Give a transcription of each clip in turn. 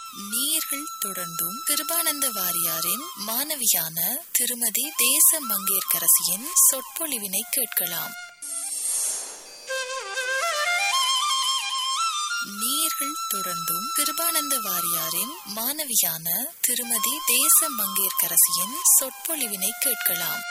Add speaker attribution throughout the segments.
Speaker 1: நீர்கள் தொடர்ந்தும் கிருபானந்த வாரியாரின் மாணவியான திருமதி தேச மங்கேற்கரசியின் சொற்பொழிவினை கேட்கலாம் நீர்கள் தொடர்ந்தும் கிருபானந்த வாரியாரின் மாணவியான திருமதி தேச மங்கேற்கரசியின் சொற்பொழிவினை கேட்கலாம்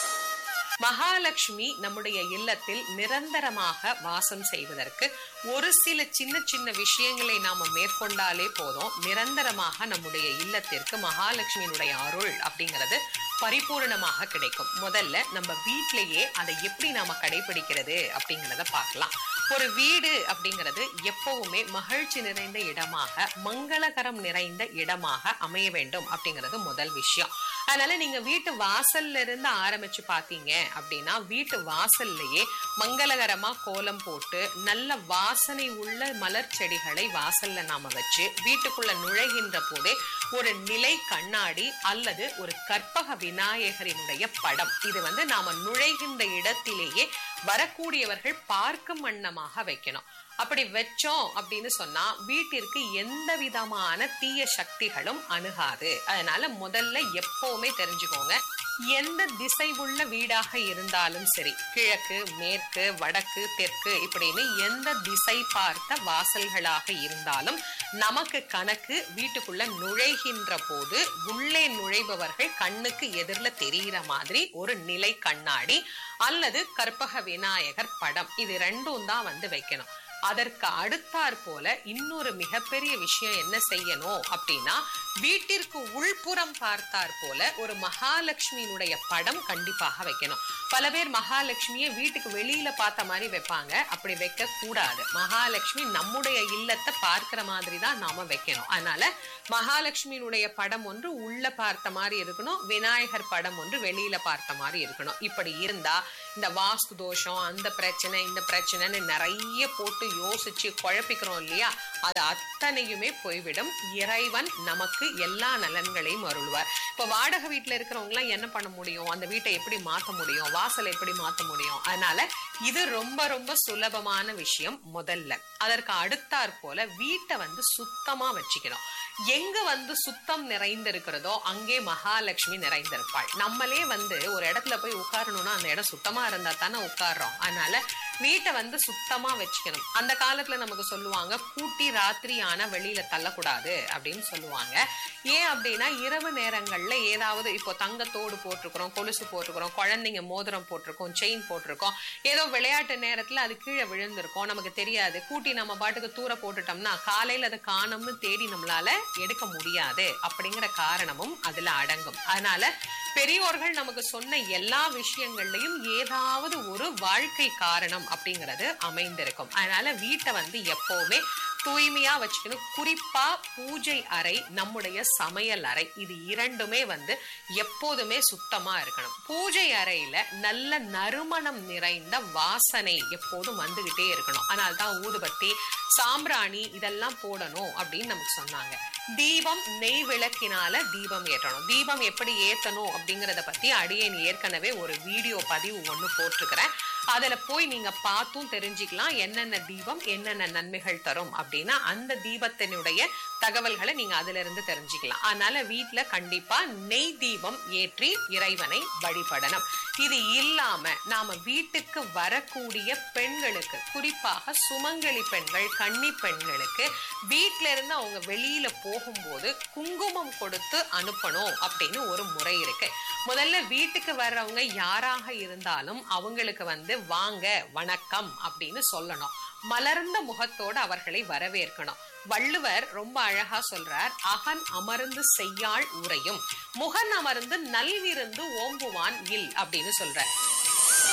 Speaker 2: மகாலட்சுமி நம்முடைய இல்லத்தில் நிரந்தரமாக வாசம் செய்வதற்கு ஒரு சில சின்ன சின்ன விஷயங்களை நாம மேற்கொண்டாலே போதும் நிரந்தரமாக நம்முடைய இல்லத்திற்கு மகாலட்சுமியினுடைய அருள் அப்படிங்கிறது பரிபூரணமாக கிடைக்கும் முதல்ல நம்ம வீட்டிலேயே அதை எப்படி நாம கடைபிடிக்கிறது அப்படிங்கிறத பார்க்கலாம் ஒரு வீடு அப்படிங்கிறது எப்பவுமே மகிழ்ச்சி நிறைந்த இடமாக மங்களகரம் நிறைந்த இடமாக அமைய வேண்டும் அப்படிங்கிறது முதல் விஷயம் அதனால நீங்க வீட்டு வாசல்ல இருந்து ஆரம்பிச்சு பாத்தீங்க அப்படின்னா வீட்டு வாசல்லையே மங்களகரமா கோலம் போட்டு நல்ல வாசனை உள்ள மலர் செடிகளை வாசல்ல நாம வச்சு வீட்டுக்குள்ள நுழைகின்ற போதே ஒரு நிலை கண்ணாடி அல்லது ஒரு கற்பக விநாயகரினுடைய படம் இது வந்து நாம நுழைகின்ற இடத்திலேயே வரக்கூடியவர்கள் பார்க்கும் வண்ணமாக வைக்கணும் அப்படி வச்சோம் அப்படின்னு சொன்னா வீட்டிற்கு எந்த விதமான தீய சக்திகளும் அணுகாது அதனால முதல்ல எப்பவுமே தெரிஞ்சுக்கோங்க எந்த திசை உள்ள வீடாக இருந்தாலும் சரி கிழக்கு மேற்கு வடக்கு தெற்கு இப்படின்னு எந்த திசை பார்த்த வாசல்களாக இருந்தாலும் நமக்கு கணக்கு வீட்டுக்குள்ள நுழைகின்ற போது உள்ளே நுழைபவர்கள் கண்ணுக்கு எதிரில் தெரிகிற மாதிரி ஒரு நிலை கண்ணாடி அல்லது கற்பக விநாயகர் படம் இது ரெண்டும் தான் வந்து வைக்கணும் அதற்கு அடுத்தாற் போல இன்னொரு மிகப்பெரிய விஷயம் என்ன செய்யணும் அப்படின்னா வீட்டிற்கு உள்புறம் பார்த்தாற் போல ஒரு மகாலட்சுமியினுடைய படம் கண்டிப்பாக வைக்கணும் பல பேர் மகாலட்சுமியை வீட்டுக்கு வெளியில பார்த்த மாதிரி வைப்பாங்க அப்படி வைக்க கூடாது மகாலட்சுமி நம்முடைய இல்லத்தை பார்க்கிற மாதிரி தான் நாம வைக்கணும் அதனால மகாலட்சுமியினுடைய படம் ஒன்று உள்ள பார்த்த மாதிரி இருக்கணும் விநாயகர் படம் ஒன்று வெளியில பார்த்த மாதிரி இருக்கணும் இப்படி இருந்தா இந்த வாஸ்து தோஷம் அந்த பிரச்சனை இந்த பிரச்சனைன்னு நிறைய போட்டு யோசிச்சு குழப்பிக்கிறோம் இல்லையா அது அத்தனையுமே போய்விடும் இறைவன் நமக்கு எல்லா நலன்களையும் அருள்வார் இப்ப வாடகை வீட்டுல இருக்கிறவங்க எல்லாம் என்ன பண்ண முடியும் அந்த வீட்டை எப்படி மாத்த முடியும் வாசலை எப்படி மாத்த முடியும் அதனால இது ரொம்ப ரொம்ப சுலபமான விஷயம் முதல்ல அதற்கு அடுத்தாற் போல வீட்டை வந்து சுத்தமா வச்சுக்கணும் எங்க வந்து சுத்தம் நிறைந்திருக்கிறதோ அங்கே மகாலட்சுமி நிறைந்திருப்பாள் நம்மளே வந்து ஒரு இடத்துல போய் உட்காரணும்னா அந்த இடம் சுத்தமா இருந்தா தானே உட்கார்றோம் அதனால வீட்டை வந்து சுத்தமா வச்சுக்கணும் அந்த காலத்துல நமக்கு சொல்லுவாங்க கூட்டி ராத்திரி ஆனா வெளியில தள்ளக்கூடாது அப்படின்னு சொல்லுவாங்க ஏன் அப்படின்னா இரவு நேரங்கள்ல ஏதாவது இப்போ தங்கத்தோடு போட்டிருக்கிறோம் கொலுசு போட்டிருக்கிறோம் குழந்தைங்க மோதிரம் போட்டிருக்கோம் செயின் போட்டிருக்கோம் ஏதோ விளையாட்டு நேரத்துல அது கீழே விழுந்திருக்கும் நமக்கு தெரியாது கூட்டி நம்ம பாட்டுக்கு தூர போட்டுட்டோம்னா காலையில அதை காணும்னு தேடி நம்மளால எடுக்க முடியாது அப்படிங்கிற காரணமும் அதுல அடங்கும் அதனால பெரியோர்கள் நமக்கு சொன்ன எல்லா விஷயங்கள்லயும் ஏதாவது ஒரு வாழ்க்கை காரணம் அப்படிங்கிறது அமைந்திருக்கும் அதனால வீட்டை வந்து எப்பவுமே தூய்மையா வச்சுக்கணும் குறிப்பா பூஜை அறை நம்முடைய சமையல் அறை இது இரண்டுமே வந்து எப்போதுமே சுத்தமா இருக்கணும் பூஜை அறையில நல்ல நறுமணம் நிறைந்த வாசனை எப்போதும் வந்துகிட்டே இருக்கணும் அதனால தான் ஊதுபத்தி சாம்பிராணி இதெல்லாம் போடணும் அப்படின்னு நமக்கு சொன்னாங்க தீபம் நெய் விளக்கினால தீபம் ஏற்றணும் தீபம் எப்படி ஏத்தணும் அப்படிங்கறத பத்தி அடியேன் ஏற்கனவே ஒரு வீடியோ பதிவு ஒண்ணு போட்டிருக்கிறேன் அதுல போய் நீங்க பார்த்தும் தெரிஞ்சுக்கலாம் என்னென்ன தீபம் என்னென்ன நன்மைகள் தரும் அப்படின்னா அந்த தீபத்தினுடைய தகவல்களை நீங்க அதுல இருந்து தெரிஞ்சுக்கலாம் அதனால வீட்டுல கண்டிப்பா நெய் தீபம் ஏற்றி இறைவனை வழிபடணும் இது இல்லாம நாம வீட்டுக்கு வரக்கூடிய பெண்களுக்கு குறிப்பாக சுமங்கலி பெண்கள் கன்னி பெண்களுக்கு வீட்ல இருந்து அவங்க வெளியில போகும்போது குங்குமம் கொடுத்து அனுப்பணும் அப்படின்னு ஒரு முறை இருக்கு முதல்ல வீட்டுக்கு வர்றவங்க யாராக இருந்தாலும் அவங்களுக்கு வந்து வாங்க வணக்கம் அப்படின்னு சொல்லணும் மலர்ந்த முகத்தோடு அவர்களை வரவேற்கணும் வள்ளுவர் ரொம்ப அழகா சொல்றார் அகன் அமர்ந்து செய்யாள் உரையும் முகன் அமர்ந்து நல்விருந்து ஓம்புவான் இல் அப்படின்னு சொல்றார்